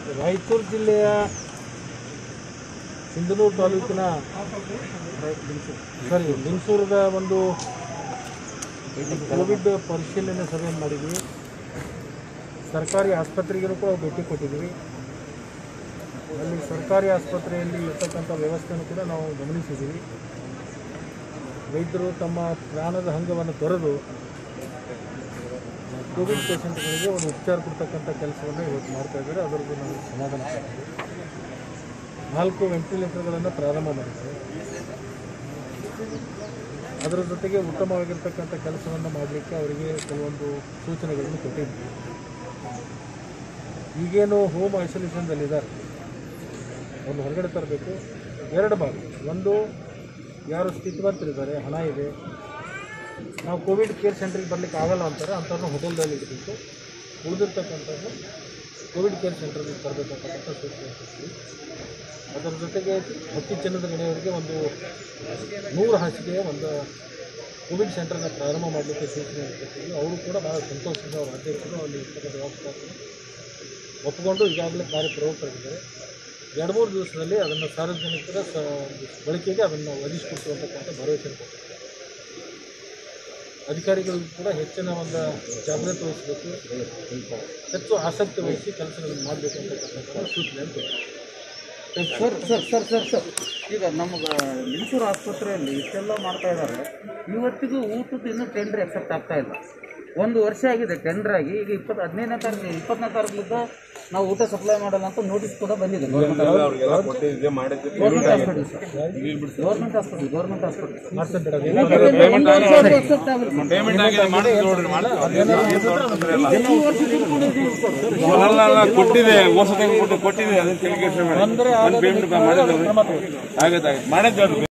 ರಾಯಚೂರು ಜಿಲ್ಲೆಯ ಸಿಂಧನೂರು ತಾಲೂಕಿನ ಸಾರಿ ಲಿಂಗಸೂರದ ಒಂದು ಕೋವಿಡ್ ಪರಿಶೀಲನೆ ಸಭೆಯನ್ನು ಮಾಡಿದ್ವಿ ಸರ್ಕಾರಿ ಆಸ್ಪತ್ರೆಗೂ ಕೂಡ ಭೇಟಿ ಕೊಟ್ಟಿದ್ವಿ ಅಲ್ಲಿ ಸರ್ಕಾರಿ ಆಸ್ಪತ್ರೆಯಲ್ಲಿ ಇರ್ತಕ್ಕಂಥ ವ್ಯವಸ್ಥೆಯನ್ನು ಕೂಡ ನಾವು ಗಮನಿಸಿದ್ದೀವಿ ವೈದ್ಯರು ತಮ್ಮ ಪ್ರಾಣದ ಹಂಗವನ್ನು ತೊರೆದು ಕೋವಿಡ್ ಪೇಷಂಟ್ಗಳಿಗೆ ಒಂದು ಉಪಚಾರ ಕೊಡ್ತಕ್ಕಂಥ ಕೆಲಸವನ್ನು ಇವತ್ತು ಮಾಡ್ತಾ ಇದ್ದಾರೆ ಅದರದ್ದು ನಾವು ಸಮಾಧಾನ ಪಡ್ತೀವಿ. ನಾಲ್ಕು ವೆಂಟಿಲೇಟರ್ಗಳನ್ನು ಪ್ರಾರಂಭ ಮಾಡಿದ್ದೇವೆ ಅದರ ಜೊತೆಗೆ ಉತ್ತಮವಾಗಿರ್ತಕ್ಕಂಥ ಕೆಲಸವನ್ನು ಮಾಡಲಿಕ್ಕೆ ಅವರಿಗೆ ಕೆಲವೊಂದು ಸೂಚನೆಗಳನ್ನು ಕೊಟ್ಟಿದ್ವಿ ಈಗೇನು ಹೋಮ್ ಐಸೋಲೇಷನ್ದಲ್ಲಿದ್ದಾರೆ ಅವ್ರನ್ನ ಹೊರಗಡೆ ತರಬೇಕು ಎರಡು ಭಾಗ ಒಂದು ಯಾರು ಸ್ಥಿತಿವಂತರಿದ್ದಾರೆ ಹಣ ಇದೆ ನಾವು ಕೋವಿಡ್ ಕೇರ್ ಸೆಂಟ್ರಿಗೆ ಬರ್ಲಿಕ್ಕೆ ಆಗಲ್ಲ ಅಂತಾರೆ ಅಂಥವ್ರನ್ನ ಹೋಟೆಲ್ದಲ್ಲಿ ಇಡಬೇಕು ಉಳಿದಿರ್ತಕ್ಕಂಥದ್ದು ಕೋವಿಡ್ ಕೇರ್ ಸೆಂಟರ್ಗೆ ತರಬೇಕಂತಕ್ಕಂಥ ಸೂಚನೆ ಕೊಡ್ತೀವಿ ಅದರ ಜೊತೆಗೆ ಹಕ್ಕಿ ಚಿನ್ನದ ಗಣಿಯವರಿಗೆ ಒಂದು ನೂರು ಹಾಸಿಗೆಯ ಒಂದು ಕೋವಿಡ್ ಸೆಂಟರ್ನ ಪ್ರಾರಂಭ ಮಾಡಲಿಕ್ಕೆ ಸೂಚನೆ ಕೊಡ್ತೀವಿ ಅವರು ಕೂಡ ಭಾಳ ಸಂತೋಷದಿಂದ ಅವರ ಅಧ್ಯಕ್ಷರು ಅಲ್ಲಿ ಇರ್ತಕ್ಕಂಥ ವ್ಯವಸ್ಥಾಪಕರು ಒಪ್ಪಿಕೊಂಡು ಈಗಾಗಲೇ ಕಾರ್ಯಪ್ರವೃತ್ತರಾಗಿದ್ದಾರೆ ಎರಡು ಮೂರು ದಿವಸದಲ್ಲಿ ಅದನ್ನು ಸಾರ್ವಜನಿಕರ ಸ ಬಳಕೆಗೆ ಅದನ್ನು ಒದಗಿಸಿಕೊಡ್ತು ಅಂತಕ್ಕಂಥ ಭರವಸೆ ಕೊಡ್ತಾರೆ ಅಧಿಕಾರಿಗಳಿಗೂ ಕೂಡ ಹೆಚ್ಚಿನ ಒಂದು ಜಾಗೃತಿ ವಹಿಸಬೇಕು ಹೆಚ್ಚು ಆಸಕ್ತಿ ವಹಿಸಿ ಕೆಲಸಗಳನ್ನು ಮಾಡಬೇಕು ಅಂತಕ್ಕಂಥ ಸೂಚನೆಯನ್ನು ಕೊಡ್ತಾರೆ sir sir sir sir sir ಈಗ ನಮ್ಗೆ ಲಿಂಗಸೂರು ಆಸ್ಪತ್ರೆಯಲ್ಲಿ ಇಷ್ಟೆಲ್ಲ ಮಾಡ್ತಾ ಇದ್ದಾರೆ ಇವತ್ತಿಗೂ ಊಟದ ಇನ್ನೂ ಟೆಂಡರ್ ಎಕ್ಸೆಪ್ಟ್ ಆಗ್ತಾ ಇಲ್ಲ ಒಂದು ವರ್ಷ ಆಗಿದೆ ಟೆಂಡರ್ ಆಗಿ ಈಗ ಇಪ್ಪತ್ತು ಹದಿನೈದನೇ ತಾರೀಕು ಇಪ್ಪತ್ತನೇ ತಾರೀಕಿಂದ ನಾವು ಊಟ ಸಪ್ಲೈ ಮಾಡಲ್ಲ ಅಂತ ನೋಟಿಸ್ ಕೂಡ ಬಂದಿದೆ government government hospital sir government hospital government hospital ಮಾಡ್ತಾರೆ ಒಂದು ವರ್ಷ ಆದ್ರೂ accept ಆಗಿಲ್ಲ. ಪೇಮೆಂಟ್ ಆಗಿದೆ ಮಾಡಿದ್ರೆ ನೋಡ್ರಿ ಮಾಡಿ ಈ ವರ್ಷಕ್ಕೂ ಕೂಡ ಇದು ಕೊಡ್ತಾರೆ. ಅಲ್ಲ ಅಲ್ಲ ಕೊಟ್ಟಿದೆ ಹೊಸ ಕೊಟ್ಟಿದೆ ಅದನ್ನ ತೆಲಿಗೆ ಪೇಮೆಂಟ್ ಮಾಡಿದ್ರೆ ಆಗತ್ತೆ ಆಗತ್ತೆ ಮಾಡಿದ್ದು